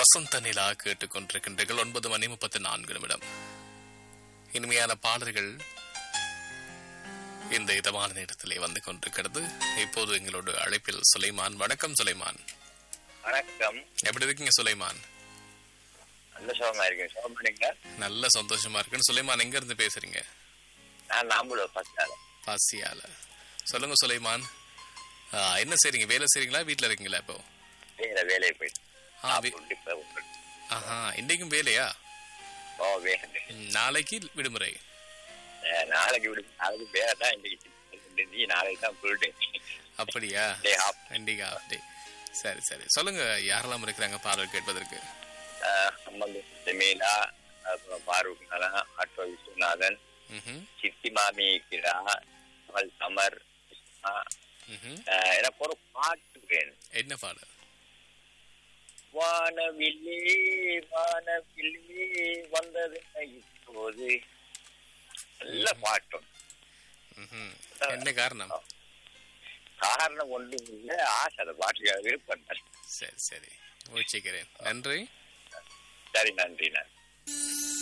வசந்த நிலா கேட்டுக்கொண்டிருக்கின்றீர்கள் ஒன்பது மணி முப்பத்தி நான்கு நிமிடம் இனிமையான பாடல்கள் இந்த இதமான நேரத்திலே வந்து கொண்டிருக்கிறது இப்போது எங்களோட அழைப்பில் சுலைமான் வணக்கம் சுலைமான் வணக்கம் எப்படி இருக்கீங்க சுலைமான் நல்ல சோகமா இருக்கேன் சோகம் பண்ணீங்களா நல்ல சந்தோஷமா இருக்குன்னு சுலைமான் எங்க இருந்து பேசுறீங்க நான் நாம்பூர் ஃபர்ஸ்ட் நாள் பாசியால சொல்லுங்க சுலைமான் ஆ, என்ன செய்றீங்க வேலை செய்றீங்களா வீட்ல இருக்கீங்களா இப்போ வேலை வேலையை போயிட்டு ஆ, வே- சாப்பிட்டு இப்ப உங்களுக்கு. ஆஹா இன்றைக்கும் வேலையா ஓ வேலை ம், நாளைக்கு விடுமுறை அஹ், நாளைக்கு விடு நாளைக்கு வேலை தான் இன்னைக்கு நீ நாளைக்கு தான் ஃபுல் டே அப்படியா டே ஆஃப் இன்றைக்கு ஆஃப் டே சரி சரி சொல்லுங்க யாரெல்லாம் இருக்கிறாங்க பாடல் கேட்பதற்கு அம்மந்து செமீலா அப்புறம் ஃபாரூக் நலா ஆட்டோ விஸ்வநாதன் ம்ஹும், சித்தி மாமி இருக்கிறா அவள் சமர் கிருஷ்ணா. ம்ஹும். அஹ், எனக்கு ஒரு பாட்டு வேணும் என்ன பாடல் வானவில்லே வானவில்லே வந்தது இப்போது நல்ல பாட்டும் ம்ஹும். என்ன காரணம் காரணம் ஒன்றும் இல்ல ஆசை அந்த பாட்டுக்காக விருப்பம் சரி சரி முயற்சிக்கிறேன் நன்றி சரி நன்றி நன்றி